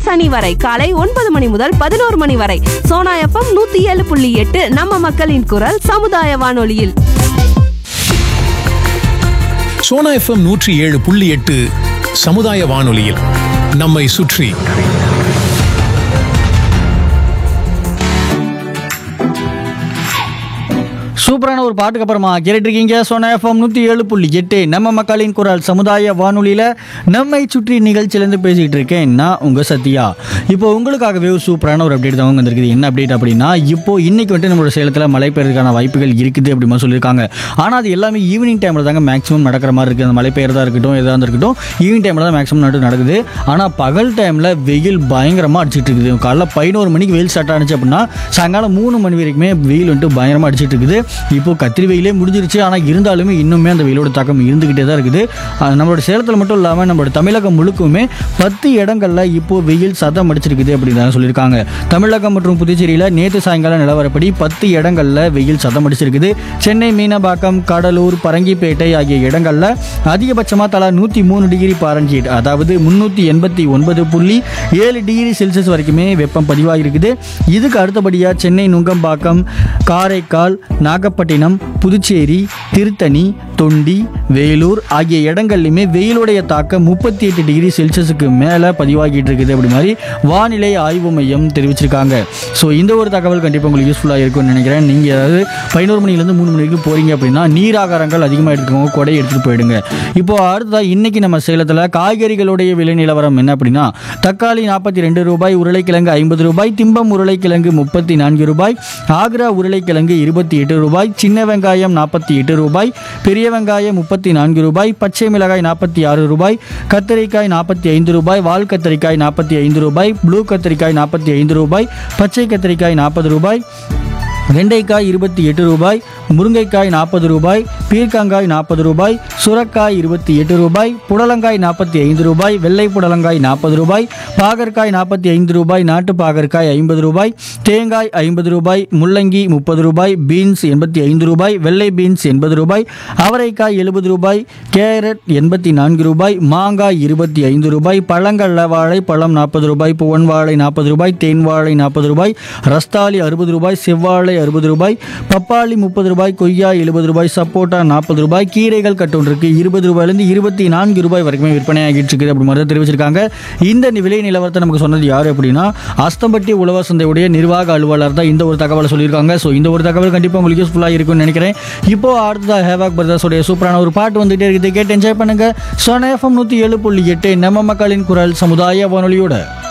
சனி வரை காலை ஒன்பது மணி முதல் பதினோரு மணி வரை சோனா எஃப்எம் நூத்தி ஏழு புள்ளி எட்டு நம்ம மக்களின் குரல் சமுதாய வானொலியில் சோனா எஃப்எம் நூற்றி ஏழு புள்ளி எட்டு சமுதாய வானொலியில் நம்மை சுற்றி சூப்பரான ஒரு பாட்டுக்கு அப்புறமா கேட்டுட்டு இருக்கீங்க சோனா எஃப்எம் நூற்றி ஏழு புள்ளி எட்டு நம்ம மக்களின் குரல் சமுதாய வானொலியில் நம்மை சுற்றி நிகழ்ச்சியிலேருந்து பேசிகிட்டு இருக்கேன் நான் உங்கள் சத்யா இப்போ உங்களுக்காகவே ஒரு சூப்பரான ஒரு அப்டேட் தான் வந்திருக்குது என்ன அப்டேட் அப்படின்னா இப்போ இன்னைக்கு வந்துட்டு நம்மளோட சேலத்தில் மழை பெய்யறதுக்கான வாய்ப்புகள் இருக்குது அப்படின்னு சொல்லியிருக்காங்க ஆனால் அது எல்லாமே ஈவினிங் டைமில் தாங்க மேக்ஸிமம் நடக்கிற மாதிரி இருக்குது அந்த மழை பெய்யறதா இருக்கட்டும் எதாக இருக்கட்டும் ஈவினிங் டைமில் தான் மேக்ஸிமம் நட்டு நடக்குது ஆனால் பகல் டைமில் வெயில் பயங்கரமாக அடிச்சிட்டு இருக்குது காலைல பதினோரு மணிக்கு வெயில் ஸ்டார்ட் ஆனிச்சு அப்படின்னா சாயங்காலம் மூணு மணி வரைக்குமே வெயில் வந்துட்டு பயங்கரமாக அடிச்சிட்டு இருக்குது இப்போ கத்திரி வெயிலே முடிஞ்சிருச்சு ஆனால் இருந்தாலுமே இன்னுமே அந்த வெயிலோட தாக்கம் இருந்துக்கிட்டே தான் இருக்குது அஹ் நம்மளோட சேலத்தில் மட்டும் இல்லாமல் நம்மளோட தமிழகம் முழுக்குமே பத்து இடங்களில் இப்போ வெயில் சதம் அடிச்சிருக்குது அப்படின்னு சொல்லியிருக்காங்க தமிழகம் மற்றும் புதுச்சேரியில் நேற்று சாயங்காலம் நிலவரப்படி பத்து இடங்களில் வெயில் சதம் அடிச்சிருக்குது சென்னை மீனம்பாக்கம் கடலூர் பரங்கிப்பேட்டை ஆகிய இடங்களில் அதிகபட்சமாக தலா நூற்றி மூணு டிகிரி பாரன்ஹீட் அதாவது முந்நூற்றி எண்பத்தி ஒன்பது புள்ளி ஏழு டிகிரி செல்சியஸ் வரைக்குமே வெப்பம் பதிவாகிருக்குது இதுக்கு அடுத்தபடியாக சென்னை நுங்கம்பாக்கம் காரைக்கால் நாகப்பட்டினம் புதுச்சேரி திருத்தணி தொண்டி வேலூர் ஆகிய இடங்கள்லையுமே வெயிலுடைய தாக்கம் முப்பத்தி எட்டு டிகிரி செல்சியஸுக்கு மேலே பதிவாகிட்டு இருக்குது அப்படி மாதிரி வானிலை ஆய்வு மையம் தெரிவிச்சிருக்காங்க ஸோ இந்த ஒரு தகவல் கண்டிப்பாக உங்களுக்கு யூஸ்ஃபுல்லாக இருக்கும்னு நினைக்கிறேன் நீங்கள் ஏதாவது பதினோரு மணிலேருந்து மூணு மணிக்கு போகிறீங்க அப்படின்னா நீர் ஆகாரங்கள் அதிகமாக எடுத்துக்கோங்க கொடை எடுத்துகிட்டு போயிடுங்க இப்போ அடுத்ததாக இன்னைக்கு நம்ம சேலத்தில் காய்கறிகளுடைய விலை நிலவரம் என்ன அப்படின்னா தக்காளி நாற்பத்தி ரெண்டு ரூபாய் உருளைக்கிழங்கு ஐம்பது ரூபாய் திம்பம் உருளைக்கிழங்கு முப்பத்தி நான்கு ரூபாய் ஆக்ரா உருளைக்கிழங்கு இருபத்தி எட்டு ரூபாய் சின்ன வெங்காயம் நாற்பத்தி எட்டு ரூபாய் பெரிய வெங்காயம் முப்பத்தி நான்கு ரூபாய் பச்சை மிளகாய் நாற்பத்தி ஆறு ரூபாய் கத்தரிக்காய் நாற்பத்தி ஐந்து ரூபாய் வால் கத்தரிக்காய் நாற்பத்தி ஐந்து ரூபாய் ப்ளூ கத்தரிக்காய் நாற்பத்தி ஐந்து ரூபாய் பச்சை கத்தரிக்காய் நாற்பது ரூபாய் வெண்டைக்காய் இருபத்தி எட்டு ரூபாய் முருங்கைக்காய் நாற்பது ரூபாய் பீர்க்கங்காய் நாற்பது ரூபாய் சுரக்காய் இருபத்தி எட்டு ரூபாய் புடலங்காய் நாற்பத்தி ஐந்து ரூபாய் வெள்ளை புடலங்காய் நாற்பது ரூபாய் பாகற்காய் நாற்பத்தி ஐந்து ரூபாய் நாட்டு பாகற்காய் ஐம்பது ரூபாய் தேங்காய் ஐம்பது ரூபாய் முள்ளங்கி முப்பது ரூபாய் பீன்ஸ் எண்பத்தி ஐந்து ரூபாய் வெள்ளை பீன்ஸ் எண்பது ரூபாய் அவரைக்காய் எழுபது ரூபாய் கேரட் எண்பத்தி நான்கு ரூபாய் மாங்காய் இருபத்தி ஐந்து ரூபாய் பழங்கள்ல வாழை பழம் நாற்பது ரூபாய் புவன் வாழை நாற்பது ரூபாய் தேன் வாழை நாற்பது ரூபாய் ரஸ்தாலி அறுபது ரூபாய் செவ்வாழை அறுபது ரூபாய் பப்பாளி முப்பது ரூபாய் கொய்யா எழுபது ரூபாய் சப்போட்டா நாற்பது ரூபாய் கீரைகள் கட்டொன்றுக்கு இருபது ரூபாயிலிருந்து இருபத்தி நான்கு ரூபாய் வரைக்குமே விற்பனை ஆகிட்டு இருக்குது அப்படி மாதிரி தான் தெரிவிச்சிருக்காங்க இந்த விலை நிலவரத்தை நமக்கு சொன்னது யார் அப்படின்னா அஸ்தம்பட்டி உழவர் சந்தையுடைய நிர்வாக அலுவலர் தான் இந்த ஒரு தகவலை சொல்லியிருக்காங்க ஸோ இந்த ஒரு தகவல் கண்டிப்பாக உங்களுக்கு யூஸ்ஃபுல்லாக இருக்கும்னு நினைக்கிறேன் இப்போ அடுத்ததாக ஹேவாக் பிரதர்ஸோடைய சூப்பரான ஒரு பாட்டு வந்துகிட்டே இருக்குது கேட்டு என்ஜாய் பண்ணுங்க சோனா எஃப்எம் நூற்றி ஏழு புள்ளி எட்டு நம்ம மக்களின் குரல் சமுதாய வானொலியோட